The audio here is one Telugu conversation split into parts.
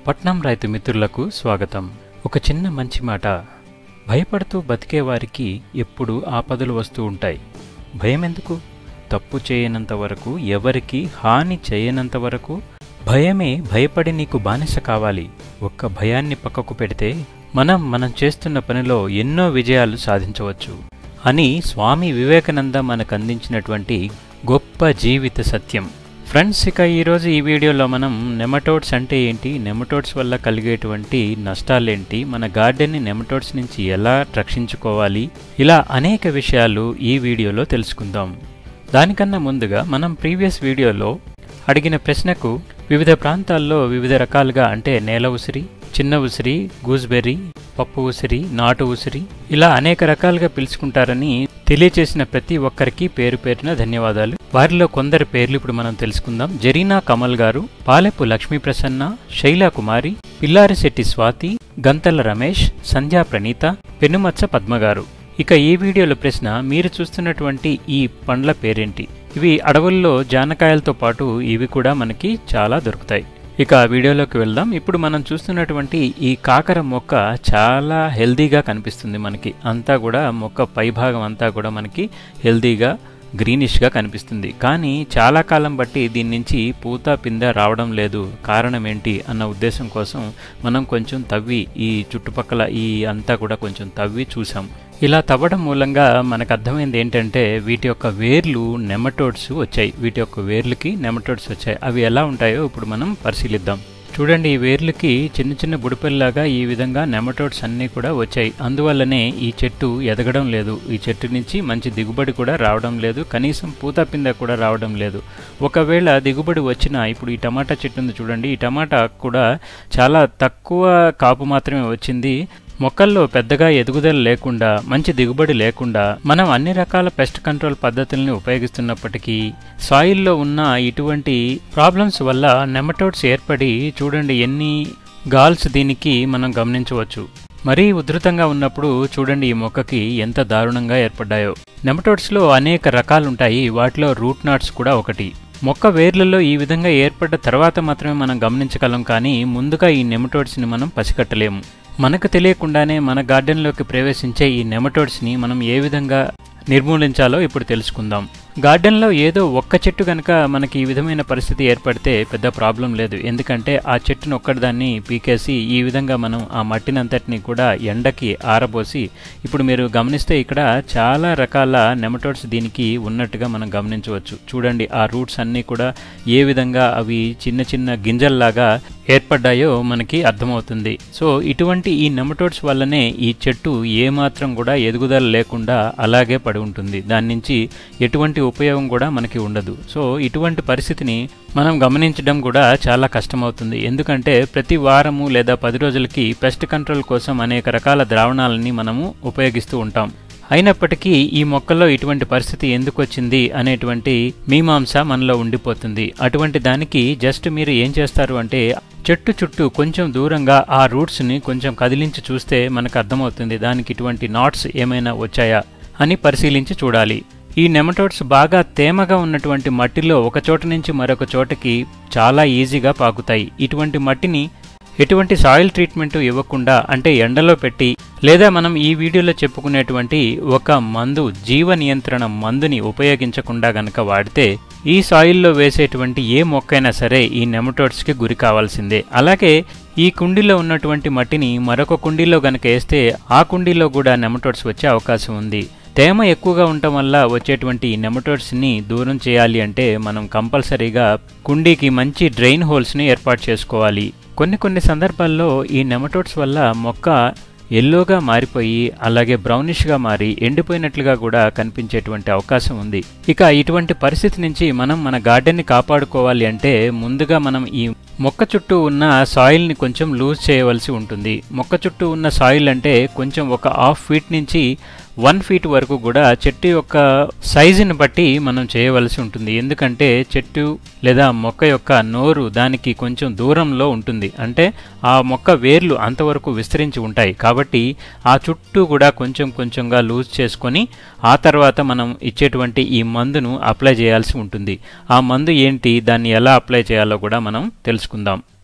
పట్నం రైతు మిత్రులకు స్వాగతం ఒక చిన్న మంచి మాట భయపడుతూ బతికే వారికి ఎప్పుడు ఆపదలు వస్తూ ఉంటాయి భయం ఎందుకు తప్పు చేయనంత వరకు ఎవరికి హాని చేయనంత వరకు భయమే భయపడి నీకు బానిస కావాలి ఒక్క భయాన్ని పక్కకు పెడితే మనం మనం చేస్తున్న పనిలో ఎన్నో విజయాలు సాధించవచ్చు అని స్వామి వివేకానంద మనకు అందించినటువంటి గొప్ప జీవిత సత్యం ఫ్రెండ్స్ ఇక ఈరోజు ఈ వీడియోలో మనం నెమటోడ్స్ అంటే ఏంటి నెమటోడ్స్ వల్ల కలిగేటువంటి నష్టాలేంటి మన గార్డెన్ని నెమటోడ్స్ నుంచి ఎలా రక్షించుకోవాలి ఇలా అనేక విషయాలు ఈ వీడియోలో తెలుసుకుందాం దానికన్నా ముందుగా మనం ప్రీవియస్ వీడియోలో అడిగిన ప్రశ్నకు వివిధ ప్రాంతాల్లో వివిధ రకాలుగా అంటే నేల ఉసిరి చిన్న ఉసిరి గూస్బెర్రీ పప్పు ఉసిరి నాటు ఉసిరి ఇలా అనేక రకాలుగా పిలుచుకుంటారని తెలియచేసిన ప్రతి ఒక్కరికి పేరు పేరున ధన్యవాదాలు వారిలో కొందరి పేర్లు ఇప్పుడు మనం తెలుసుకుందాం జరీనా కమల్ గారు పాలెపు లక్ష్మీ ప్రసన్న శైలా కుమారి పిల్లారిశెట్టి స్వాతి గంతల రమేష్ సంధ్యా ప్రణీత పెనుమచ్చ పద్మ గారు ఇక ఈ వీడియోలో ప్రశ్న మీరు చూస్తున్నటువంటి ఈ పండ్ల పేరేంటి ఇవి అడవుల్లో జానకాయలతో పాటు ఇవి కూడా మనకి చాలా దొరుకుతాయి ఇక వీడియోలోకి వెళ్దాం ఇప్పుడు మనం చూస్తున్నటువంటి ఈ కాకర మొక్క చాలా హెల్దీగా కనిపిస్తుంది మనకి అంతా కూడా మొక్క పైభాగం అంతా కూడా మనకి హెల్దీగా గ్రీనిష్గా కనిపిస్తుంది కానీ చాలా కాలం బట్టి దీని నుంచి పూత పిందె రావడం లేదు కారణం ఏంటి అన్న ఉద్దేశం కోసం మనం కొంచెం తవ్వి ఈ చుట్టుపక్కల ఈ అంతా కూడా కొంచెం తవ్వి చూసాం ఇలా తవ్వడం మూలంగా మనకు అర్థమైంది ఏంటంటే వీటి యొక్క వేర్లు నెమటోడ్స్ వచ్చాయి వీటి యొక్క వేర్లకి నెమటోడ్స్ వచ్చాయి అవి ఎలా ఉంటాయో ఇప్పుడు మనం పరిశీలిద్దాం చూడండి ఈ వేర్లకి చిన్న చిన్న బుడిపెల్లాగా ఈ విధంగా నెమటోడ్స్ అన్నీ కూడా వచ్చాయి అందువల్లనే ఈ చెట్టు ఎదగడం లేదు ఈ చెట్టు నుంచి మంచి దిగుబడి కూడా రావడం లేదు కనీసం పూత పిందె కూడా రావడం లేదు ఒకవేళ దిగుబడి వచ్చినా ఇప్పుడు ఈ టమాటా చెట్టు ఉంది చూడండి ఈ టమాటా కూడా చాలా తక్కువ కాపు మాత్రమే వచ్చింది మొక్కల్లో పెద్దగా ఎదుగుదల లేకుండా మంచి దిగుబడి లేకుండా మనం అన్ని రకాల పెస్ట్ కంట్రోల్ పద్ధతుల్ని ఉపయోగిస్తున్నప్పటికీ సాయిల్లో ఉన్న ఇటువంటి ప్రాబ్లమ్స్ వల్ల నెమటోడ్స్ ఏర్పడి చూడండి ఎన్ని గాల్స్ దీనికి మనం గమనించవచ్చు మరీ ఉధృతంగా ఉన్నప్పుడు చూడండి ఈ మొక్కకి ఎంత దారుణంగా ఏర్పడ్డాయో నెమటోడ్స్లో అనేక రకాలుంటాయి వాటిలో రూట్ నాట్స్ కూడా ఒకటి మొక్క వేర్లలో ఈ విధంగా ఏర్పడ్డ తర్వాత మాత్రమే మనం గమనించగలం కానీ ముందుగా ఈ నెమటోడ్స్ని మనం పసిగట్టలేము మనకు తెలియకుండానే మన గార్డెన్లోకి ప్రవేశించే ఈ నెమటోడ్స్ని మనం ఏ విధంగా నిర్మూలించాలో ఇప్పుడు తెలుసుకుందాం గార్డెన్లో ఏదో ఒక్క చెట్టు కనుక మనకి ఈ విధమైన పరిస్థితి ఏర్పడితే పెద్ద ప్రాబ్లం లేదు ఎందుకంటే ఆ చెట్టును ఒక్కటిదాన్ని పీకేసి ఈ విధంగా మనం ఆ మట్టినంతటిని కూడా ఎండకి ఆరబోసి ఇప్పుడు మీరు గమనిస్తే ఇక్కడ చాలా రకాల నెమటోడ్స్ దీనికి ఉన్నట్టుగా మనం గమనించవచ్చు చూడండి ఆ రూట్స్ అన్నీ కూడా ఏ విధంగా అవి చిన్న చిన్న గింజల్లాగా ఏర్పడ్డాయో మనకి అర్థమవుతుంది సో ఇటువంటి ఈ నెమటోడ్స్ వల్లనే ఈ చెట్టు ఏమాత్రం కూడా ఎదుగుదల లేకుండా అలాగే పడి ఉంటుంది దాని నుంచి ఎటువంటి ఉపయోగం కూడా మనకి ఉండదు సో ఇటువంటి పరిస్థితిని మనం గమనించడం కూడా చాలా కష్టమవుతుంది ఎందుకంటే ప్రతి వారము లేదా పది రోజులకి పెస్ట్ కంట్రోల్ కోసం అనేక రకాల ద్రావణాలని మనము ఉపయోగిస్తూ ఉంటాం అయినప్పటికీ ఈ మొక్కల్లో ఇటువంటి పరిస్థితి ఎందుకు వచ్చింది అనేటువంటి మీమాంస మనలో ఉండిపోతుంది అటువంటి దానికి జస్ట్ మీరు ఏం చేస్తారు అంటే చెట్టు చుట్టూ కొంచెం దూరంగా ఆ రూట్స్ని కొంచెం కదిలించి చూస్తే మనకు అర్థమవుతుంది దానికి ఇటువంటి నాట్స్ ఏమైనా వచ్చాయా అని పరిశీలించి చూడాలి ఈ నెమటోడ్స్ బాగా తేమగా ఉన్నటువంటి మట్టిలో ఒక చోట నుంచి మరొక చోటకి చాలా ఈజీగా పాకుతాయి ఇటువంటి మట్టిని ఎటువంటి సాయిల్ ట్రీట్మెంట్ ఇవ్వకుండా అంటే ఎండలో పెట్టి లేదా మనం ఈ వీడియోలో చెప్పుకునేటువంటి ఒక మందు జీవ నియంత్రణ మందుని ఉపయోగించకుండా గనక వాడితే ఈ సాయిల్లో వేసేటువంటి ఏ మొక్కైనా సరే ఈ నెమటోడ్స్కి గురి కావాల్సిందే అలాగే ఈ కుండీలో ఉన్నటువంటి మట్టిని మరొక కుండీలో గనక వేస్తే ఆ కుండీలో కూడా నెమటోడ్స్ వచ్చే అవకాశం ఉంది తేమ ఎక్కువగా ఉండటం వల్ల వచ్చేటువంటి ఈ నెమటోడ్స్ని దూరం చేయాలి అంటే మనం కంపల్సరీగా కుండీకి మంచి డ్రైన్ హోల్స్ని ఏర్పాటు చేసుకోవాలి కొన్ని కొన్ని సందర్భాల్లో ఈ నెమటోడ్స్ వల్ల మొక్క ఎల్లోగా మారిపోయి అలాగే బ్రౌనిష్గా మారి ఎండిపోయినట్లుగా కూడా కనిపించేటువంటి అవకాశం ఉంది ఇక ఇటువంటి పరిస్థితి నుంచి మనం మన గార్డెన్ని కాపాడుకోవాలి అంటే ముందుగా మనం ఈ మొక్క చుట్టూ ఉన్న సాయిల్ని కొంచెం లూజ్ చేయవలసి ఉంటుంది మొక్క చుట్టూ ఉన్న సాయిల్ అంటే కొంచెం ఒక హాఫ్ ఫీట్ నుంచి వన్ ఫీట్ వరకు కూడా చెట్టు యొక్క సైజుని బట్టి మనం చేయవలసి ఉంటుంది ఎందుకంటే చెట్టు లేదా మొక్క యొక్క నోరు దానికి కొంచెం దూరంలో ఉంటుంది అంటే ఆ మొక్క వేర్లు అంతవరకు విస్తరించి ఉంటాయి కాబట్టి ఆ చుట్టూ కూడా కొంచెం కొంచెంగా లూజ్ చేసుకొని ఆ తర్వాత మనం ఇచ్చేటువంటి ఈ మందును అప్లై చేయాల్సి ఉంటుంది ఆ మందు ఏంటి దాన్ని ఎలా అప్లై చేయాలో కూడా మనం తెలుసుకుందాం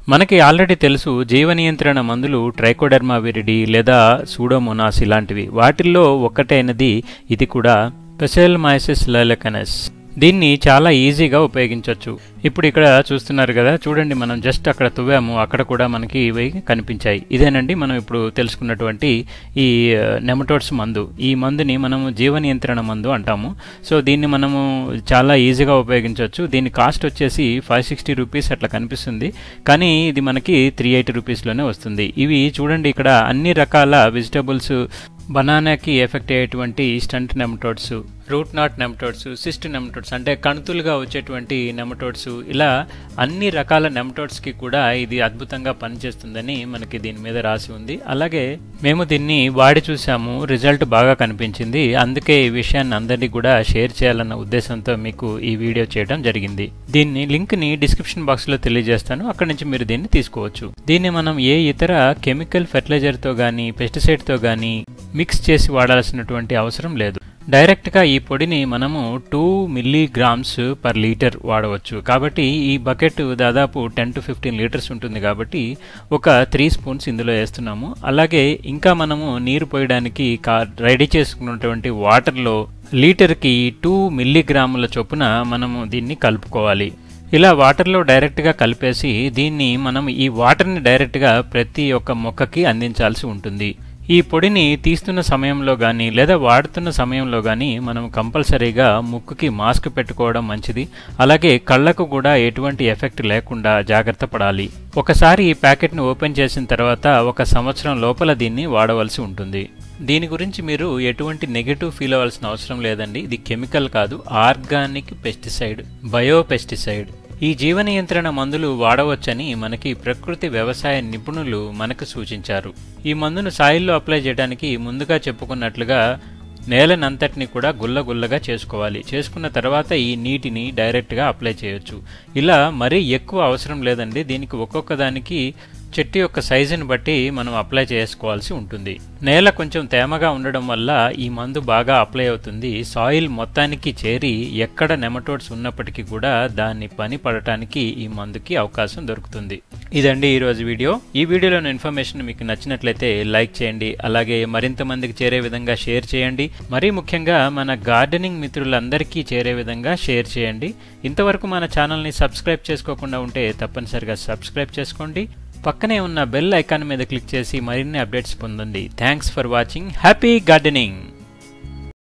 మనకి ఆల్రెడీ తెలుసు జీవ నియంత్రణ మందులు ట్రైకోడర్మా విరిడి లేదా సూడోమోనాస్ ఇలాంటివి వాటిల్లో ఒక్కటైనది ఇది కూడా పెసెల్మైసిస్ లైలకనస్ దీన్ని చాలా ఈజీగా ఉపయోగించవచ్చు ఇప్పుడు ఇక్కడ చూస్తున్నారు కదా చూడండి మనం జస్ట్ అక్కడ తువ్వాము అక్కడ కూడా మనకి ఇవి కనిపించాయి ఇదేనండి మనం ఇప్పుడు తెలుసుకున్నటువంటి ఈ నెమటోడ్స్ మందు ఈ మందుని మనము జీవ నియంత్రణ మందు అంటాము సో దీన్ని మనము చాలా ఈజీగా ఉపయోగించవచ్చు దీని కాస్ట్ వచ్చేసి ఫైవ్ సిక్స్టీ రూపీస్ అట్లా కనిపిస్తుంది కానీ ఇది మనకి త్రీ ఎయిటీ రూపీస్లోనే వస్తుంది ఇవి చూడండి ఇక్కడ అన్ని రకాల వెజిటబుల్స్ బనానాకి ఎఫెక్ట్ అయ్యేటువంటి stunt nematodes root knot nematodes cyst nematodes అంటే కణుతులుగా వచ్చేటువంటి నెమటోడ్స్ ఇలా అన్ని రకాల నెమటోడ్స్కి కూడా ఇది అద్భుతంగా పనిచేస్తుందని మనకి దీని మీద రాసి ఉంది అలాగే మేము దీన్ని వాడి చూసాము రిజల్ట్ బాగా కనిపించింది అందుకే ఈ విషయాన్ని అందరినీ కూడా షేర్ చేయాలన్న ఉద్దేశంతో మీకు ఈ వీడియో చేయడం జరిగింది దీన్ని లింక్ని డిస్క్రిప్షన్ బాక్స్లో తెలియజేస్తాను అక్కడి నుంచి మీరు దీన్ని తీసుకోవచ్చు దీన్ని మనం ఏ ఇతర కెమికల్ ఫెర్టిలైజర్తో కానీ పెస్టిసైడ్తో కానీ మిక్స్ చేసి వాడాల్సినటువంటి అవసరం లేదు డైరెక్ట్గా ఈ పొడిని మనము టూ మిల్లీగ్రామ్స్ పర్ లీటర్ వాడవచ్చు కాబట్టి ఈ బకెట్ దాదాపు టెన్ టు ఫిఫ్టీన్ లీటర్స్ ఉంటుంది కాబట్టి ఒక త్రీ స్పూన్స్ ఇందులో వేస్తున్నాము అలాగే ఇంకా మనము నీరు పోయడానికి కా రెడీ చేసుకున్నటువంటి వాటర్లో లీటర్కి టూ మిల్లీగ్రాముల చొప్పున మనము దీన్ని కలుపుకోవాలి ఇలా వాటర్లో డైరెక్ట్గా కలిపేసి దీన్ని మనం ఈ వాటర్ని డైరెక్ట్గా ప్రతి ఒక్క మొక్కకి అందించాల్సి ఉంటుంది ఈ పొడిని తీస్తున్న సమయంలో కానీ లేదా వాడుతున్న సమయంలో కానీ మనం కంపల్సరీగా ముక్కుకి మాస్క్ పెట్టుకోవడం మంచిది అలాగే కళ్ళకు కూడా ఎటువంటి ఎఫెక్ట్ లేకుండా జాగ్రత్త పడాలి ఒకసారి ఈ ప్యాకెట్ను ఓపెన్ చేసిన తర్వాత ఒక సంవత్సరం లోపల దీన్ని వాడవలసి ఉంటుంది దీని గురించి మీరు ఎటువంటి నెగటివ్ ఫీల్ అవ్వాల్సిన అవసరం లేదండి ఇది కెమికల్ కాదు ఆర్గానిక్ పెస్టిసైడ్ బయో పెస్టిసైడ్ ఈ జీవ నియంత్రణ మందులు వాడవచ్చని మనకి ప్రకృతి వ్యవసాయ నిపుణులు మనకు సూచించారు ఈ మందును సాయిల్లో అప్లై చేయడానికి ముందుగా చెప్పుకున్నట్లుగా నేలనంతటిని కూడా గుల్లగుల్లగా చేసుకోవాలి చేసుకున్న తర్వాత ఈ నీటిని డైరెక్ట్గా అప్లై చేయొచ్చు ఇలా మరీ ఎక్కువ అవసరం లేదండి దీనికి ఒక్కొక్క దానికి చెట్టు యొక్క సైజుని బట్టి మనం అప్లై చేసుకోవాల్సి ఉంటుంది నేల కొంచెం తేమగా ఉండడం వల్ల ఈ మందు బాగా అప్లై అవుతుంది సాయిల్ మొత్తానికి చేరి ఎక్కడ నెమటోడ్స్ ఉన్నప్పటికీ కూడా దాన్ని పని పడటానికి ఈ మందుకి అవకాశం దొరుకుతుంది ఇదండి ఈరోజు వీడియో ఈ వీడియోలోని ఇన్ఫర్మేషన్ మీకు నచ్చినట్లయితే లైక్ చేయండి అలాగే మరింత మందికి చేరే విధంగా షేర్ చేయండి మరీ ముఖ్యంగా మన గార్డెనింగ్ మిత్రులందరికీ చేరే విధంగా షేర్ చేయండి ఇంతవరకు మన ఛానల్ని సబ్స్క్రైబ్ చేసుకోకుండా ఉంటే తప్పనిసరిగా సబ్స్క్రైబ్ చేసుకోండి పక్కనే ఉన్న బెల్ ఐకాన్ మీద క్లిక్ చేసి మరిన్ని అప్డేట్స్ పొందండి thanks for watching happy gardening